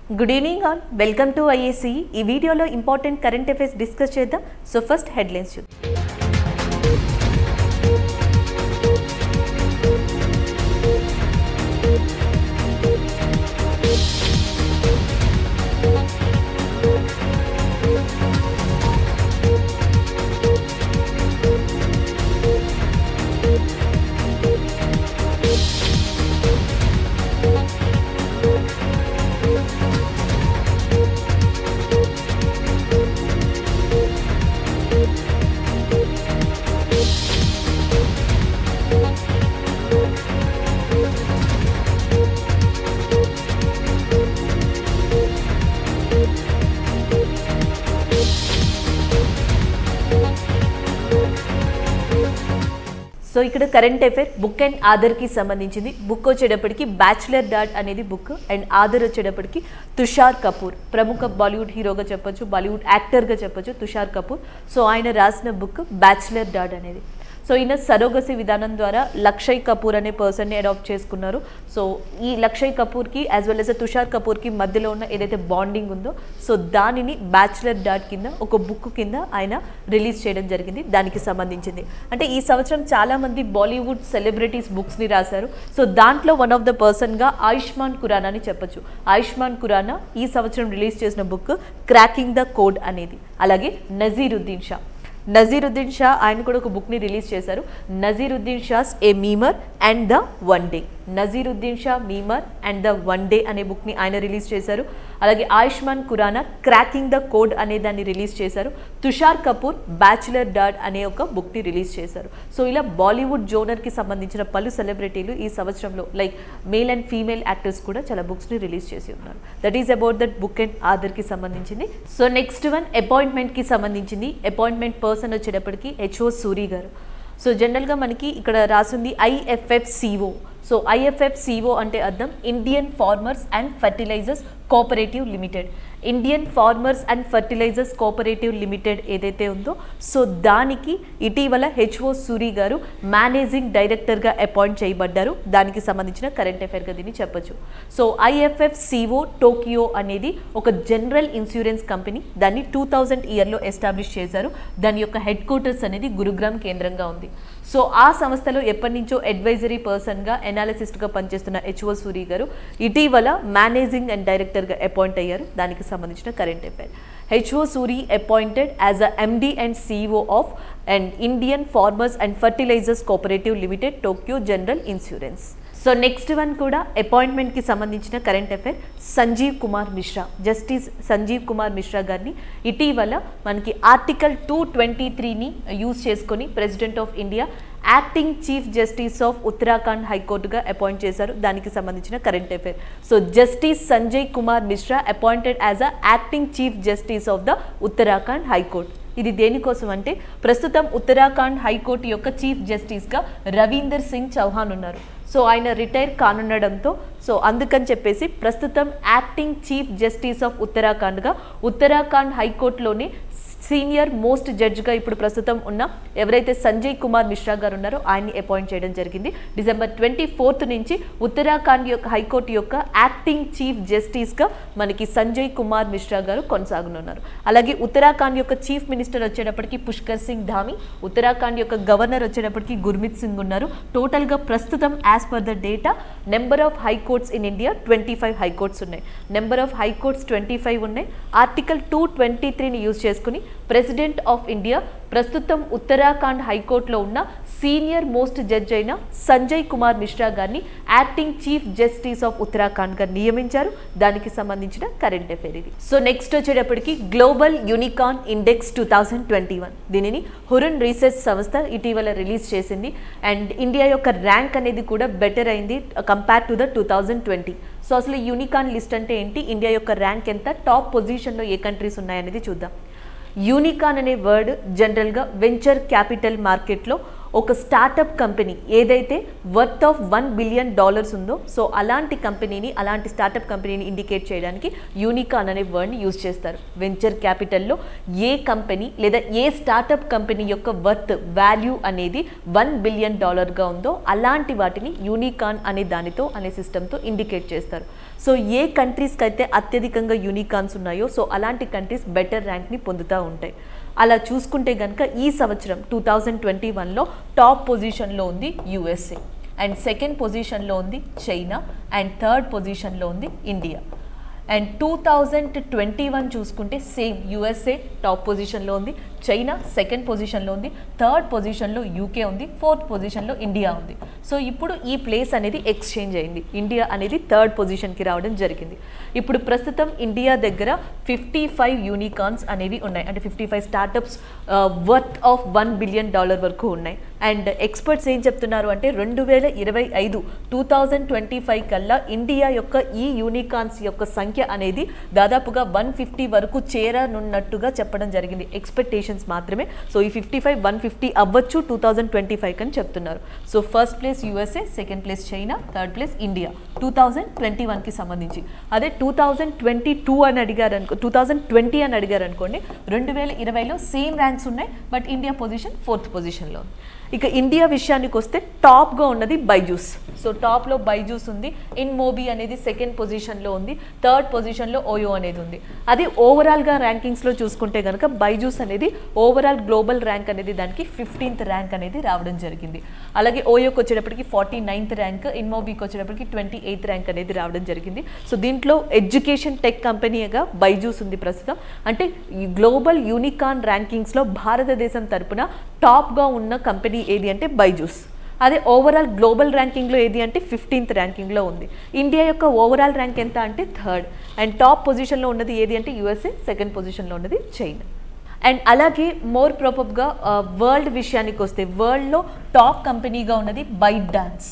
good evening all welcome to IAC ఈ వీడియోలో important current affairs discuss చేద్దాం so first headlines చూద్దాం so ఇక్కడ కరెంట్ అఫైర్ బుక్ అండ్ ఆధర్కి సంబంధించింది బుక్ వచ్చేటప్పటికి బ్యాచులర్ డాట్ అనేది బుక్ అండ్ ఆధర్ వచ్చేటప్పటికి తుషార్ కపూర్ ప్రముఖ బాలీవుడ్ హీరోగా చెప్పొచ్చు బాలీవుడ్ యాక్టర్గా చెప్పొచ్చు తుషార్ కపూర్ సో ఆయన రాసిన బుక్ బ్యాచులర్ డాట్ అనేది సో ఈయన సరోగసి విధానం ద్వారా లక్షయ్ కపూర్ అనే పర్సన్ని అడాప్ట్ చేసుకున్నారు సో ఈ లక్షయ్ కపూర్కి యాజ్ వెల్ ఎస్ తుషార్ కపూర్కి మధ్యలో ఉన్న ఏదైతే బాండింగ్ ఉందో సో దానిని బ్యాచులర్ డాట్ కింద ఒక బుక్ కింద ఆయన రిలీజ్ చేయడం జరిగింది దానికి సంబంధించింది అంటే ఈ సంవత్సరం చాలామంది బాలీవుడ్ సెలబ్రిటీస్ బుక్స్ని రాశారు సో దాంట్లో వన్ ఆఫ్ ద పర్సన్గా ఆయుష్మాన్ ఖురానా అని చెప్పొచ్చు ఆయుష్మాన్ ఖురానా ఈ సంవత్సరం రిలీజ్ చేసిన బుక్ క్రాకింగ్ ద కోడ్ అనేది అలాగే నజీరుద్దీన్ షా నజీరుద్దీన్ షా ఆయన కూడా ఒక బుక్ని రిలీజ్ చేశారు Naseeruddin Shah's a memoir and the one day Naseeruddin Shah memoir and the one day అనే బుక్ని ఆయన రిలీజ్ చేశారు అలాగే Ayushmann Khurrana cracking the code అనే దాన్ని రిలీజ్ చేశారు తుషార్ కపూర్ బ్యాచులర్ డాడ్ అనే ఒక బుక్ని రిలీజ్ చేశారు సో ఇలా బాలీవుడ్ జోనర్కి సంబంధించిన పలు సెలబ్రిటీలు ఈ సంవత్సరంలో like male and female actors కూడా చాలా బుక్స్ని రిలీజ్ చేసి ఉన్నారు that is about that book and ఆధర్కి సంబంధించింది సో నెక్స్ట్ వన్ అపాయింట్మెంట్కి సంబంధించింది అపాయింట్మెంట్ పర్సన్ వచ్చేటప్పటికి హెచ్ఓ సూరి గారు సో జనరల్గా మనకి ఇక్కడ రాసింది IFFCO so IFFCO అంటే అర్థం Indian farmers and fertilisers cooperative limited Indian farmers and fertilisers cooperative limited ఏదైతే ఉందో సో దానికి ఇటీవల హెచ్ఓ సూరి గారు మేనేజింగ్ డైరెక్టర్గా అపాయింట్ చేయబడ్డారు దానికి సంబంధించిన కరెంట్ అఫైర్గా దీన్ని చెప్పొచ్చు సో ఐఎఫ్ఎఫ్ సిఓ టోకియో అనేది ఒక జనరల్ ఇన్సూరెన్స్ కంపెనీ దాన్ని టూ థౌజండ్ ఇయర్లో ఎస్టాబ్లిష్ చేశారు దాని యొక్క హెడ్ క్వార్టర్స్ అనేది గురుగ్రామ్ కేంద్రంగా ఉంది సో ఆ సంస్థలో ఎప్పటి నుంచో అడ్వైజరీ పర్సన్గా ఎనాలిసిస్ట్గా పనిచేస్తున్న హెచ్ఓ సూరి గారు ఇటీవల మేనేజింగ్ అండ్ డైరెక్టర్గా అపాయింట్ అయ్యారు దానికి సంబంధించిన current affair HO Suri appointed as a MD and CEO of and Indian farmers and fertilisers cooperative limited Tokyo general insurance so next one కూడా అపాయింట్మెంట్కి సంబంధించిన current affair Sanjeev Kumar Mishra justice Sanjeev Kumar Mishra గారిని ఇటీవల మనకి ఆర్టికల్ టూ ట్వంటీ త్రీని యూజ్ చేసుకొని president of India acting chief justice of Uttarakhand హైకోర్టుగా appoint చేశారు దానికి సంబంధించిన current affair so justice Sanjay Kumar Mishra appointed as a acting chief justice of the Uttarakhand high court ఇది దేనికోసం అంటే ప్రస్తుతం ఉత్తరాఖండ్ హైకోర్టు యొక్క చీఫ్ జస్టిస్గా రవీందర్ సింగ్ చౌహాన్ ఉన్నారు సో ఆయన రిటైర్ కానుండడంతో సో అందుకని చెప్పేసి ప్రస్తుతం యాక్టింగ్ చీఫ్ జస్టిస్ ఆఫ్ ఉత్తరాఖండ్గా ఉత్తరాఖండ్ హైకోర్టులోని సీనియర్ మోస్ట్ జడ్జ్గా ఇప్పుడు ప్రస్తుతం ఉన్న ఎవరైతే సంజయ్ కుమార్ మిశ్రా గారు ఉన్నారో ఆయన్ని అపాయింట్ చేయడం జరిగింది డిసెంబర్ ట్వంటీ ఫోర్త్ నుంచి ఉత్తరాఖండ్ యొక్క హైకోర్టు యొక్క యాక్టింగ్ చీఫ్ జస్టిస్గా మనకి సంజయ్ కుమార్ మిశ్రా గారు కొనసాగనున్నారు అలాగే ఉత్తరాఖండ్ యొక్క చీఫ్ మినిస్టర్ వచ్చేటప్పటికి పుష్కర్ సింగ్ ధామి ఉత్తరాఖండ్ యొక్క గవర్నర్ వచ్చేటప్పటికి గుర్మిత్ సింగ్ ఉన్నారు టోటల్గా ప్రస్తుతం as per the data number of high courts in India twenty five high courts ఉన్నాయి number of high courts twenty five ఉన్నాయి ఆర్టికల్ టూ ట్వంటీ త్రీని యూజ్ చేసుకుని ప్రెసిడెంట్ ఆఫ్ ఇండియా ప్రస్తుతం ఉత్తరాఖండ్ హైకోర్టులో ఉన్న సీనియర్ మోస్ట్ జడ్జ్ అయిన సంజయ్ కుమార్ మిశ్రా గారిని యాక్టింగ్ చీఫ్ జస్టిస్ ఆఫ్ ఉత్తరాఖండ్గా నియమించారు దానికి సంబంధించిన కరెంట్ అఫేర్ ఇది సో నెక్స్ట్ వచ్చేటప్పటికి global unicorn index two thousand twenty one దీనిని హురన్ రీసెర్చ్ సంస్థ ఇటీవల రిలీజ్ చేసింది అండ్ ఇండియా యొక్క ర్యాంక్ అనేది కూడా బెటర్ అయింది compare to the two thousand twenty so అసలు యూనికాన్ లిస్ట్ అంటే ఏంటి ఇండియా యొక్క ర్యాంక్ ఎంత టాప్ పొజిషన్లో ఏ కంట్రీస్ ఉన్నాయనేది చూద్దాం యూనికాన్ అనే వర్డ్ జనరల్గా వెంచర్ క్యాపిటల్ మార్కెట్లో ఒక స్టార్టప్ కంపెనీ ఏదైతే worth of one billion dollars ఉందో సో అలాంటి కంపెనీని అలాంటి స్టార్టప్ కంపెనీని ఇండికేట్ చేయడానికి యూనికాన్ అనే వర్డ్ని యూజ్ చేస్తారు వెంచర్ క్యాపిటల్లో ఏ కంపెనీ లేదా ఏ స్టార్టప్ కంపెనీ యొక్క వర్త్ వాల్యూ అనేది వన్ బిలియన్ డాలర్గా ఉందో అలాంటి వాటిని యూనికాన్ అనే దానితో అనే సిస్టమ్తో ఇండికేట్ చేస్తారు సో ఏ కంట్రీస్కి అయితే అత్యధికంగా యూనికాన్స్ ఉన్నాయో సో అలాంటి కంట్రీస్ బెటర్ ర్యాంక్ని పొందుతూ ఉంటాయి అలా చూసుకుంటే కనుక ఈ సంవత్సరం టూ థౌజండ్ ట్వంటీ వన్లో టాప్ పొజిషన్లో ఉంది యుఎస్ఏ అండ్ సెకండ్ పొజిషన్లో ఉంది చైనా అండ్ థర్డ్ పొజిషన్లో ఉంది India and two thousand twenty one చూసుకుంటే సేమ్ యుఎస్ఏ టాప్ పొజిషన్లో ఉంది చైనా సెకండ్ పొజిషన్లో ఉంది థర్డ్ పొజిషన్లో యూకే ఉంది ఫోర్త్ పొజిషన్లో ఇండియా ఉంది సో ఇప్పుడు ఈ ప్లేస్ అనేది ఎక్స్చేంజ్ అయింది ఇండియా అనేది థర్డ్ పొజిషన్కి రావడం జరిగింది ఇప్పుడు ప్రస్తుతం ఇండియా దగ్గర ఫిఫ్టీ ఫైవ్ యూనికాన్స్ అనేవి ఉన్నాయి అంటే fifty five startups worth of one billion dollar వరకు ఉన్నాయి అండ్ ఎక్స్పర్ట్స్ ఏం చెప్తున్నారు అంటే రెండు వేల ఇరవై ఐదు టూ థౌజండ్ ట్వంటీ ఫైవ్ కల్లా ఇండియా యొక్క ఈ యూనికాన్స్ యొక్క సంఖ్య అనేది దాదాపుగా వన్ ఫిఫ్టీ వరకు చేరనున్నట్టుగా చెప్పడం జరిగింది ఎక్స్పెక్టేషన్స్ మాత్రమే సో ఈ ఫిఫ్టీ ఫైవ్ వన్ ఫిఫ్టీ అవ్వచ్చు టూ థౌజండ్ ట్వంటీ ఫైవ్ అని చెప్తున్నారు so first place USA second place China third place India two thousand twenty వన్కి సంబంధించి అదే టూ థౌజండ్ ట్వంటీ టూ అని అడిగారు అనుకో టూ థౌజండ్ ట్వంటీ అని అడిగారు అనుకోండి రెండు వేల ఇరవైలో సేమ్ ర్యాంక్స్ ఉన్నాయి బట్ ఇండియా పొజిషన్ ఫోర్త్ పొజిషన్లో ఉంది ఇక ఇండియా విషయానికి వస్తే టాప్గా ఉన్నది బైజూస్ సో టాప్లో బైజూస్ ఉంది ఇన్ మోబీ అనేది సెకండ్ పొజిషన్లో ఉంది థర్డ్ పొజిషన్లో ఓయో అనేది ఉంది అది ఓవరాల్గా ర్యాంకింగ్స్లో చూసుకుంటే కనుక బైజూస్ అనేది ఓవరాల్ గ్లోబల్ ర్యాంక్ అనేది దానికి ఫిఫ్టీన్త్ ర్యాంక్ అనేది రావడం జరిగింది అలాగే ఓయోకి వచ్చేటప్పటికి ఫార్టీ నైన్త్ ర్యాంక్ ఇన్మోబీకి వచ్చేటప్పటికి ట్వంటీ ఎయిత్ ర్యాంక్ అనేది రావడం జరిగింది సో దీంట్లో ఎడ్యుకేషన్ టెక్ కంపెనీగా బైజూస్ ఉంది ప్రస్తుతం అంటే ఈ గ్లోబల్ యూనికాన్ ర్యాంకింగ్స్లో భారతదేశం తరపున టాప్గా ఉన్న కంపెనీ ఏది అంటే బైజూస్ అదే ఓవరాల్ గ్లోబల్ ర్యాంకింగ్లో ఏది అంటే ఫిఫ్టీన్త్ ర్యాంకింగ్లో ఉంది ఇండియా యొక్క ఓవరాల్ ర్యాంక్ ఎంత అంటే థర్డ్ అండ్ టాప్ పొజిషన్లో ఉన్నది ఏది అంటే యూఎస్ఏ సెకండ్ పొజిషన్లో ఉన్నది చైనా అండ్ అలాగే మోర్ ప్రాపర్గా వరల్డ్ విషయానికి వస్తే వరల్డ్లో టాప్ కంపెనీగా ఉన్నది బైట్ డాన్స్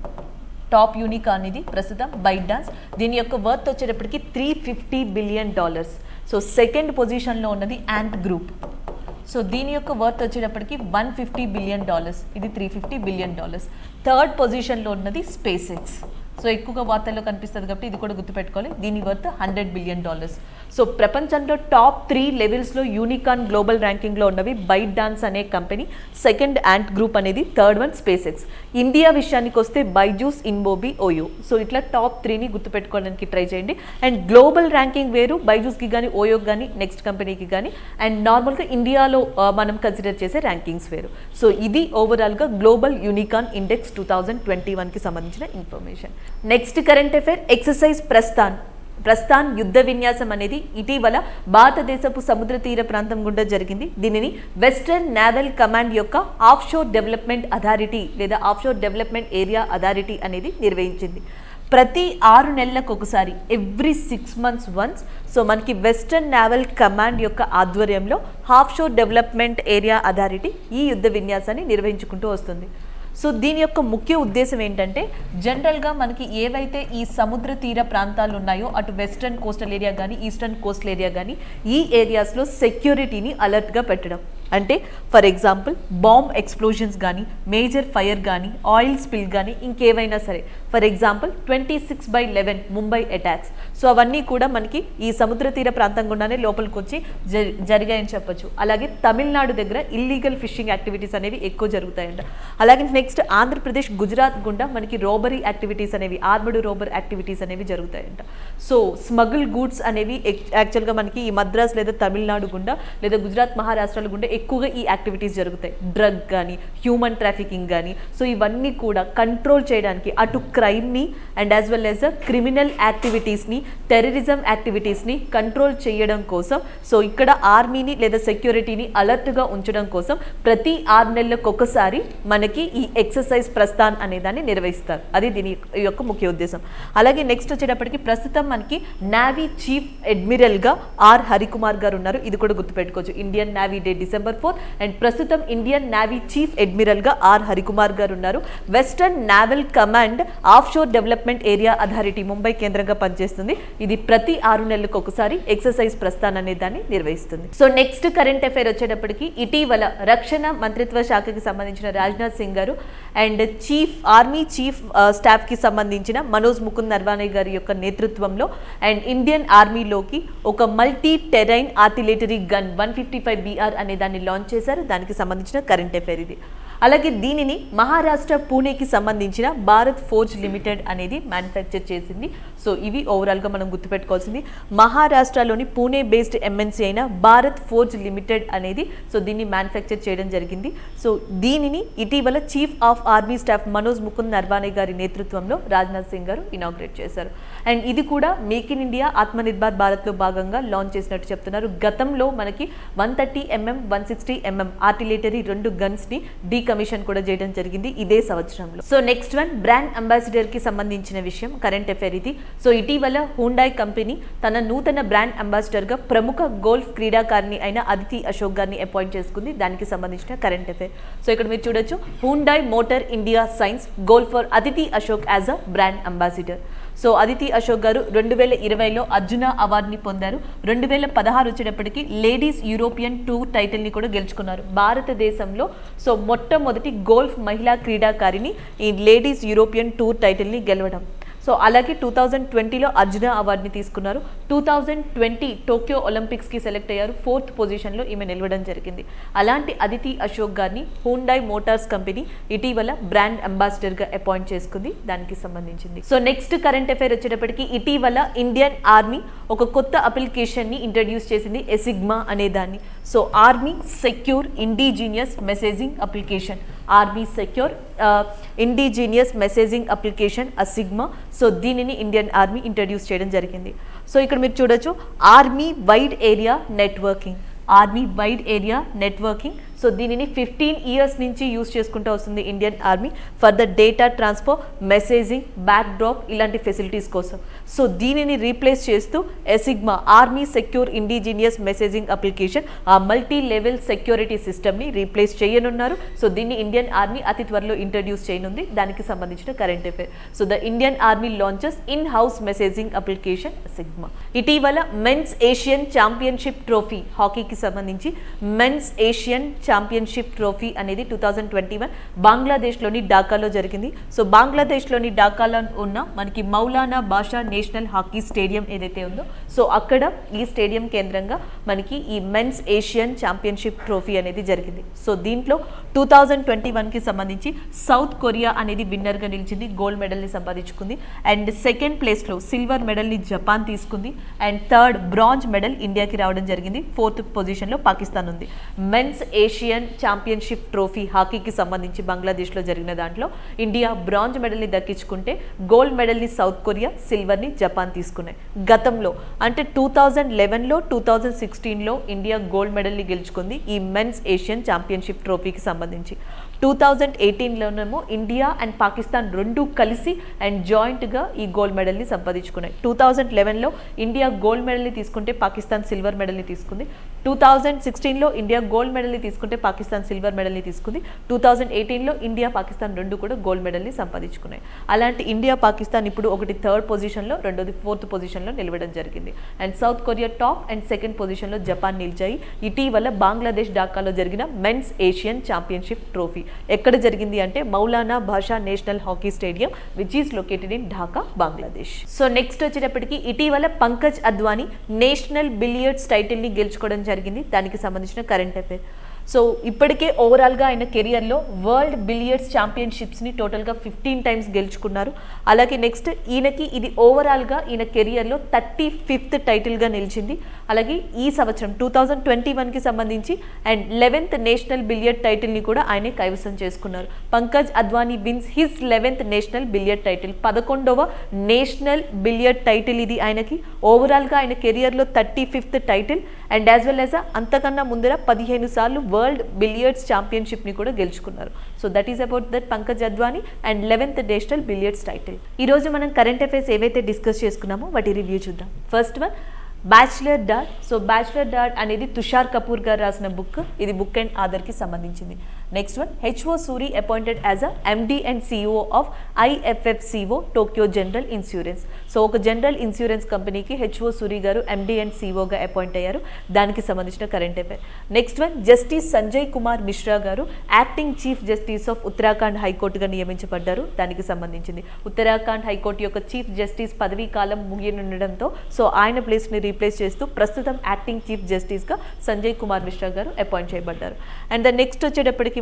టాప్ యూనికాన్ ఇది ప్రస్తుతం బైట్ డాన్స్ దీని యొక్క వర్త్ వచ్చేటప్పటికి three fifty billion dollars so second పొజిషన్లో ఉన్నది యాంట్ గ్రూప్ సో దీని యొక్క వర్త్ వచ్చేటప్పటికి వన్ ఫిఫ్టీ బిలియన్ డాలర్స్ ఇది three fifty billion dollars third పొజిషన్లో ఉన్నది స్పేస్ ఎక్స్ సో ఎక్కువగా వార్తల్లో కనిపిస్తుంది కాబట్టి ఇది కూడా గుర్తుపెట్టుకోవాలి దీని worth hundred billion dollars so ప్రపంచంలో టాప్ త్రీ లెవెల్స్లో యూనికాన్ గ్లోబల్ ర్యాంకింగ్లో ఉన్నవి బైట్ డాన్స్ అనే కంపెనీ సెకండ్ యాంట్ గ్రూప్ అనేది third one SpaceX India విషయానికి వస్తే బైజూస్ ఇన్బోబీ ఓయో సో ఇట్లా టాప్ త్రీని గుర్తుపెట్టుకోవడానికి ట్రై చేయండి అండ్ గ్లోబల్ ర్యాంకింగ్ వేరు బైజూస్కి కానీ ఓయోకి కానీ నెక్స్ట్ కంపెనీకి కానీ అండ్ నార్మల్గా ఇండియాలో ఆ, మనం కన్సిడర్ చేసే ర్యాంకింగ్స్ వేరు సో ఇది ఓవరాల్గా global unicorn index two thousand twenty వన్కి సంబంధించిన information next current affair exercise Prasthan Prasthan యుద్ధ విన్యాసం అనేది ఇటీవల భారతదేశపు సముద్ర తీర ప్రాంతం గుండా జరిగింది దీనిని వెస్టర్న్ నేవల్ కమాండ్ యొక్క ఆఫ్షోర్ డెవలప్మెంట్ అథారిటీ లేదా ఆఫ్షోర్ డెవలప్మెంట్ ఏరియా అథారిటీ అనేది నిర్వహించింది ప్రతి ఆరు నెలలకు ఒకసారి every six months once so మనకి వెస్టర్న్ నేవల్ కమాండ్ యొక్క ఆధ్వర్యంలో offshore development area authority ఈ యుద్ధ విన్యాసాన్ని నిర్వహించుకుంటూ వస్తుంది సో దీని యొక్క ముఖ్య ఉద్దేశం ఏంటంటే జనరల్గా మనకి ఏవైతే ఈ సముద్ర తీర ప్రాంతాలు ఉన్నాయో అటు వెస్ట్రన్ కోస్టల్ ఏరియా కానీ ఈస్టర్న్ కోస్టల్ ఏరియా కానీ ఈ ఏరియాస్లో సెక్యూరిటీని అలర్ట్గా పెట్టడం అంటే ఫర్ ఎగ్జాంపుల్ బాంబ్ ఎక్స్ప్లోజన్స్ కానీ మేజర్ ఫైర్ కానీ ఆయిల్ స్పిల్ కానీ ఇంకేవైనా సరే for example twenty six by eleven Mumbai attacks so అవన్నీ కూడా మనకి ఈ సముద్ర తీర ప్రాంతం గుండానే లోపలికి వచ్చి జరి- జరిగాయని చెప్పొచ్చు అలాగే తమిళనాడు దగ్గర ఇల్లీగల్ ఫిషింగ్ యాక్టివిటీస్ అనేవి ఎక్కువ జరుగుతాయంట అలాగే నెక్స్ట్ ఆంధ్రప్రదేశ్ గుజరాత్ గుండా మనకి రోబరీ యాక్టివిటీస్ అనేవి ఆర్మడ్ రోబర్ యాక్టివిటీస్ అనేవి జరుగుతాయంట సో స్మగుల్ గూడ్స్ అనేవి యాక్చువల్గా మనకి ఈ మద్రాస్ లేదా తమిళనాడు గుండా లేదా గుజరాత్ మహారాష్ట్రాల గుండా ఎక్కువగా ఈ యాక్టివిటీస్ జరుగుతాయి డ్రగ్ కానీ హ్యూమన్ ట్రాఫికింగ్ కానీ సో ఇవన్నీ కూడా కంట్రోల్ చేయడానికి అటు క్రైమ్ని and as well as criminal యాక్టివిటీస్ని టెర్రరిజం యాక్టివిటీస్ని కంట్రోల్ చేయడం కోసం సో ఇక్కడ ఆర్మీని లేదా సెక్యూరిటీని అలర్ట్గా ఉంచడం కోసం ప్రతి ఆరు నెలలకు ఒకసారి మనకి ఈ ఎక్సర్సైజ్ ప్రస్థాన్ అనే దాన్ని నిర్వహిస్తారు అది దీని యొక్క ముఖ్య ఉద్దేశం అలాగే నెక్స్ట్ వచ్చేటప్పటికి ప్రస్తుతం మనకి నావీ చీఫ్ అడ్మిరల్గా ఆర్ హరికుమార్ గారు ఉన్నారు ఇది కూడా గుర్తుపెట్టుకోవచ్చు Indian navy day December four and ప్రస్తుతం ఇండియన్ నావీ చీఫ్ అడ్మిరల్గా ఆర్ హరికుమార్ గారు ఉన్నారు western naval command offshore development area authority Mumbai కేంద్రంగా పనిచేస్తుంది ఇది ప్రతి ఆరు నెలలకు ఒకసారి ఎక్సర్సైజ్ ప్రస్థాన్ అనే దాన్ని నిర్వహిస్తుంది సో నెక్స్ట్ కరెంట్ అఫైర్ వచ్చేటప్పటికి ఇటీవల రక్షణ మంత్రిత్వ శాఖకి సంబంధించిన Rajnath Singh garu and chief army chief staff కి సంబంధించిన మనోజ్ ముకుంద్ నర్వానే గారి యొక్క నేతృత్వంలో అండ్ ఇండియన్ ఆర్మీలోకి ఒక multi terrain artillery gun one fifty five BR అనే దాన్ని లాంచ్ చేశారు దానికి సంబంధించిన కరెంట్ అఫైర్ ఇది అలాగే దీనిని మహారాష్ట్ర పూణేకి సంబంధించిన భారత్ ఫోర్జ్ లిమిటెడ్ అనేది మ్యానుఫ్యాక్చర్ చేసింది సో ఇవి ఓవరాల్గా మనం గుర్తుపెట్టుకోవాల్సింది మహారాష్ట్రలోని పూణే బేస్డ్ ఎంఎన్సీ అయిన భారత్ ఫోర్జ్ లిమిటెడ్ అనేది సో దీన్ని మ్యానుఫ్యాక్చర్ చేయడం జరిగింది సో దీనిని ఇటీవల chief of army staff Manoj Mukund Naravane గారి నేతృత్వంలో రాజ్నాథ్ సింగ్ గారు ఇనాగ్రేట్ చేశారు అండ్ ఇది కూడా మేక్ ఇన్ ఇండియా ఆత్మనిర్భర్ భారత్లో భాగంగా లాంచ్ చేసినట్టు చెప్తున్నారు గతంలో మనకి one thirty MM one sixty MM artillery రెండు గన్స్ ని డీకమిషన్ కూడా చేయడం జరిగింది ఇదే సంవత్సరంలో so next one brand ambassador కి సంబంధించిన విషయం కరెంట్ అఫైర్ ఇది సో ఇటీవల హూండాయ్ కంపెనీ తన నూతన బ్రాండ్ అంబాసిడర్ గా ప్రముఖ గోల్ఫ్ క్రీడాకారిణి అయిన అదితి అశోక్ గారిని అపాయింట్ చేసుకుంది దానికి సంబంధించిన కరెంట్ అఫైర్ సో ఇక్కడ మీరు చూడొచ్చు Hyundai motor India signs golfer Aditi Ashok as a brand ambassador so Aditi Ashok garu రెండు వేల ఇరవైలో అర్జున అవార్డుని పొందారు రెండు వేల పదహారు వచ్చేటప్పటికి లేడీస్ యూరోపియన్ టూర్ టైటిల్ని కూడా గెలుచుకున్నారు భారతదేశంలో సో మొట్టమొదటి గోల్ఫ్ మహిళా క్రీడాకారిణి ఈ లేడీస్ యూరోపియన్ టూర్ టైటిల్ని గెలవడం సో అలాగే టూ థౌజండ్ ట్వంటీలో అర్జున అవార్డుని తీసుకున్నారు టూ థౌజండ్ ట్వంటీ టోక్యో ఒలింపిక్స్కి సెలెక్ట్ అయ్యారు ఫోర్త్ పొజిషన్లో ఈమె నిలవడం జరిగింది అలాంటి అదితి అశోక్ గారిని హూండాయ్ మోటార్స్ కంపెనీ ఇటీవల బ్రాండ్ అంబాసిడర్గా అపాయింట్ చేసుకుంది దానికి సంబంధించింది సో నెక్స్ట్ కరెంట్ అఫైర్ వచ్చేటప్పటికి ఇటీవల ఇండియన్ ఆర్మీ ఒక కొత్త అప్లికేషన్ని ఇంట్రడ్యూస్ చేసింది ఎసిగ్మా అనే దాన్ని so army secure indigenous messaging application army secure indigenous messaging application ASIGMA so దీనిని ఇండియన్ ఆర్మీ ఇంట్రడ్యూస్ చేయడం జరిగింది సో ఇక్కడ మీరు చూడొచ్చు army wide area networking army wide area networking so దీనిని ఫిఫ్టీన్ ఇయర్స్ నుంచి యూస్ చేసుకుంటూ వస్తుంది Indian army for the data transfer messaging backdrop ఇలాంటి ఫెసిలిటీస్ కోసం సో దీనిని రీప్లేస్ చేస్తూ ASIGMA army secure indigenous messaging application ఆ మల్టీ లెవెల్ సెక్యూరిటీ సిస్టమ్ని రీప్లేస్ చేయనున్నారు సో దీన్ని ఇండియన్ ఆర్మీ అతి త్వరలో ఇంట్రడ్యూస్ చేయనుంది దానికి సంబంధించిన current affair so the Indian army launches in house messaging application sigma ఇటీవల మెన్స్ ఏషియన్ ఛాంపియన్షిప్ ట్రోఫీ హాకీకి సంబంధించి మెన్స్ ఏషియన్ ఛాంపియన్షిప్ ట్రోఫీ అనేది టూ థౌజండ్ ట్వంటీ వన్ బంగ్లాదేశ్లోని ఢాకాలో జరిగింది సో బంగ్లాదేశ్లోని ఢాకాలో ఉన్న మనకి Maulana Bhasha national hockey stadium ఏదైతే ఉందో సో అక్కడ ఈ స్టేడియం కేంద్రంగా మనకి ఈ మెన్స్ ఏషియన్ ఛాంపియన్షిప్ ట్రోఫీ అనేది జరిగింది సో దీంట్లో టూ థౌజండ్ ట్వంటీ వన్కి సంబంధించి సౌత్ కొరియా అనేది విన్నర్గా నిలిచింది గోల్డ్ మెడల్ని సంపాదించుకుంది అండ్ సెకండ్ ప్లేస్లో సిల్వర్ మెడల్ని జపాన్ తీసుకుంది అండ్ థర్డ్ బ్రాంజ్ మెడల్ ఇండియాకి రావడం జరిగింది ఫోర్త్ పొజిషన్లో పాకిస్తాన్ ఉంది మెన్స్ ఏషియన్ ఛాంపియన్షిప్ ట్రోఫీ హాకీకి సంబంధించి బంగ్లాదేశ్లో జరిగిన దాంట్లో ఇండియా బ్రాంజ్ మెడల్ని దక్కించుకుంటే గోల్డ్ మెడల్ని సౌత్ కొరియా సిల్వర్ని జపాన్ తీసుకున్నాయి గతంలో అంటే టూ థౌజండ్ లెవెన్లో టూ థౌజండ్ సిక్స్టీన్లో ఇండియా గోల్డ్ మెడల్ని గెలుచుకుంది ఈ మెన్స్ ఏషియన్ ఛాంపియన్షిప్ ట్రోఫీకి సంబంధించి టూ థౌజండ్ ఎయిటీన్లోనేమో ఇండియా అండ్ పాకిస్తాన్ రెండు కలిసి అండ్ జాయింట్గా ఈ గోల్డ్ మెడల్ని సంపాదించుకున్నాయి టూ థౌజండ్ లెవెన్లో ఇండియా గోల్డ్ మెడల్ని తీసుకుంటే పాకిస్తాన్ సిల్వర్ మెడల్ని తీసుకుంది టూ థౌజండ్ సిక్స్టీన్లో ఇండియా గోల్డ్ మెడల్ని తీసుకుంటే పాకిస్తాన్ సిల్వర్ మెడల్ని తీసుకుంది టూ థౌజండ్ ఎయిటీన్లో ఇండియా పాకిస్తాన్ రెండు కూడా గోల్డ్ మెడల్ని సంపాదించుకున్నాయి అలాంటి ఇండియా పాకిస్తాన్ ఇప్పుడు ఒకటి థర్డ్ పొజిషన్లో రెండోది ఫోర్త్ పొజిషన్లో నిలవడం జరిగింది and south Korea top and second పొజిషన్లో జపాన్ నిలిచాయి ఇటీవల బంగ్లాదేశ్ ఢాకాలో జరిగిన మెన్స్ ఏషియన్ ఛాంపియన్షిప్ ట్రోఫీ ఎక్కడ జరిగింది అంటే Maulana Bhasha national hockey stadium which is located in Dhaka Bangladesh so next వచ్చేటప్పటికి ఇటీవల పంకజ్ అద్వానీ నేషనల్ బిలియర్డ్స్ టైటిల్ని గెలుచుకోవడం జరిగింది దానికి సంబంధించిన కరెంట్ అఫేర్ సో ఇప్పటికే ఓవరాల్గా ఆయన కెరియర్లో వరల్డ్ బిలియర్డ్స్ ఛాంపియన్షిప్స్ని టోటల్గా ఫిఫ్టీన్ టైమ్స్ గెలుచుకున్నారు అలాగే నెక్స్ట్ ఈయనకి ఇది ఓవరాల్గా ఈయన కెరియర్లో థర్టీ ఫిఫ్త్ టైటిల్గా నిలిచింది అలాగే ఈ సంవత్సరం టూ థౌజండ్ ట్వంటీ వన్కి సంబంధించి అండ్ లెవెన్త్ నేషనల్ బిలియర్డ్ టైటిల్ని కూడా ఆయనే కైవసం చేసుకున్నారు Pankaj Advani wins his eleventh national billiard title పదకొండవ నేషనల్ బిలియర్డ్ టైటిల్ ఇది ఆయనకి ఓవరాల్గా ఆయన కెరియర్లో thirty fifth title and as well as అంతకన్నా ముందర పదిహేను సార్లు వరల్డ్ బిలియర్డ్స్ ఛాంపియన్షిప్ని కూడా గెలుచుకున్నారు so that is about that Pankaj Advani and eleventh national billiards title ఈ రోజు మనం కరెంట్ అఫైర్స్ ఏవైతే డిస్కస్ చేసుకున్నామో వాటి రివ్యూ చూద్దాం first one bachelor dad so bachelor dad అనేది తుషార్ కపూర్ గారు రాసిన బుక్ ఇది బుక్ అండ్ ఆధార్కి సంబంధించింది next one H O Suri appointed as a MD and CEO of IFFCO Tokio general insurance so ఒక జనరల్ ఇన్సూరెన్స్ కంపెనీకి H O Suri garu MD and సిఇఓగా అపాయింట్ అయ్యారు దానికి సంబంధించిన current affair next one justice Sanjay Kumar Mishra garu acting chief justice of Uttarakhand హైకోర్టుగా నియమించబడ్డారు దానికి సంబంధించింది ఉత్తరాఖండ్ హైకోర్టు యొక్క చీఫ్ జస్టిస్ పదవీ కాలం ముగియనుండడంతో సో ఆయన ప్లేస్ని రీప్లేస్ చేస్తూ ప్రస్తుతం యాక్టింగ్ చీఫ్ జస్టిస్గా సంజయ్ కుమార్ మిశ్రా గారు అపాయింట్ చేయబడ్డారు అండ్ ద నెక్స్ట్ వచ్చేటప్పటికి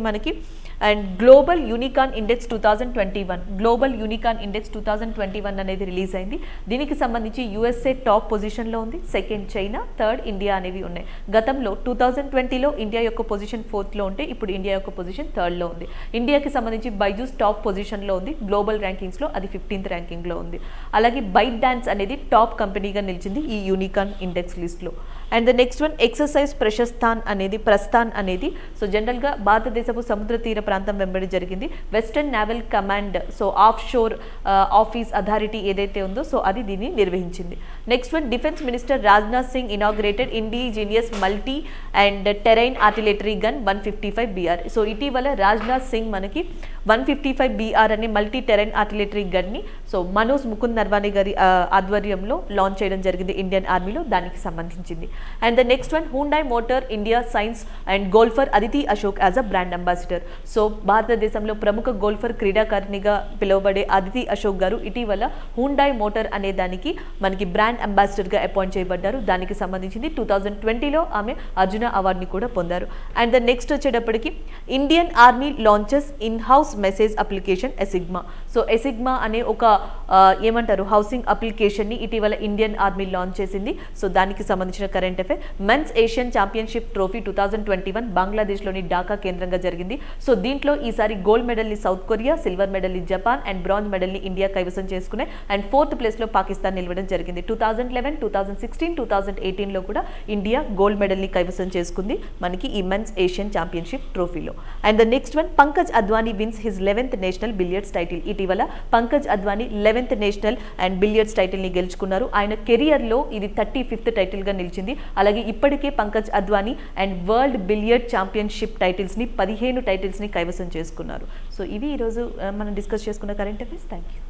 మనకి and global unicorn index two thousand twenty one global unicorn index two thousand twenty one అనేది రిలీజ్ అయింది దీనికి సంబంధించి యూఎస్ఏ టాప్ పొజిషన్లో ఉంది సెకండ్ చైనా థర్డ్ ఇండియా అనేవి ఉన్నాయి గతంలో టూ థౌజండ్ ట్వంటీలో ఇండియా యొక్క పొజిషన్ ఫోర్త్లో ఉంటే ఇప్పుడు ఇండియా యొక్క పొజిషన్ థర్డ్లో ఉంది ఇండియాకి సంబంధించి బైజూస్ టాప్ పొజిషన్లో ఉంది గ్లోబల్ ర్యాంకింగ్స్లో అది ఫిఫ్టీన్త్ ర్యాంకింగ్లో ఉంది అలాగే బైట్ డాన్స్ అనేది టాప్ కంపెనీగా నిలిచింది ఈ యూనికాన్ ఇండెక్స్ లిస్ట్లో and the next one exercise ప్రశస్తాన్ అనేది ప్రస్థాన్ అనేది సో జనరల్గా భారతదేశపు సముద్ర తీర ప్రాంతం వెంబడి జరిగింది western naval command so offshore office authority ఏదైతే ఉందో సో అది దీన్ని నిర్వహించింది next one defence minister Rajnath Singh inaugurated indigenous multi and terrain artillery gun one fifty five BR so ఇటీవల రాజ్నాథ్ సింగ్ మనకి వన్ ఫిఫ్టీ ఫైవ్ బీఆర్ అనే మల్టీ టెరైన్ ఆర్టిలేటరీ గన్ని so Manoj Mukund Naravane గారి ఆ, ఆధ్వర్యంలో లాంచ్ చేయడం జరిగింది ఇండియన్ ఆర్మీలో దానికి సంబంధించింది and the next one Hyundai motor India signs and golfer Aditi Ashok as a brand ambassador so భారతదేశంలో ప్రముఖ గోల్ఫర్ క్రీడాకారిణిగా పిలువబడే అదితి అశోక్ గారు ఇటీవల హూండాయ్ మోటార్ అనే దానికి మనకి బ్రాండ్ అంబాసిడర్గా అపాయింట్ చేయబడ్డారు దానికి సంబంధించింది టూ థౌజండ్ ట్వంటీలో ఆమె అర్జున అవార్డుని కూడా పొందారు అండ్ ద నెక్స్ట్ వచ్చేటప్పటికి Indian army launches in house message application ASIGMA so ASIGMA అనే ఒక ఆ, ఏమంటారు హౌసింగ్ అప్లికేషన్ని ఇటీవల ఇండియన్ ఆర్మీ లాంచ్ చేసింది సో దానికి సంబంధించిన current affair men's Asian championship trophy two thousand twenty one బంగ్లాదేశ్లోని ఢాకా కేంద్రంగా జరిగింది సో దీంట్లో ఈసారి గోల్డ్ మెడల్ని సౌత్ కొరియా సిల్వర్ మెడల్ని జపాన్ అండ్ బ్రాంజ్ మెడల్ని ఇండియా కైవసం చేసుకున్నాయి అండ్ ఫోర్త్ ప్లేస్లో పాకిస్తాన్ నిలవడం జరిగింది two thousand eleven two thousand sixteen two thousand ఎయిటీన్లో కూడా ఇండియా గోల్డ్ మెడల్ని కైవసం చేసుకుంది మనకి ఈ మెన్స్ ఏషియన్ ఛాంపియన్షిప్ ట్రోఫీలో and the next one Pankaj Advani wins his eleventh national billiards title ఇటీవల Pankaj Advani eleventh national and billiards టైటిల్ని గెలుచుకున్నారు ఆయన కెరియర్లో ఇది థర్టీ ఫిఫ్త్ టైటిల్గా నిలిచింది అలాగే ఇప్పటికే Pankaj Advani and world billiard championship టైటిల్స్ని పదిహేను టైటిల్స్ని కైవసం చేసుకున్నారు సో ఇవి ఈరోజు ఆ, మనం డిస్కస్ చేసుకున్న కరెంట్ అఫైర్స్ థ్యాంక్ యూ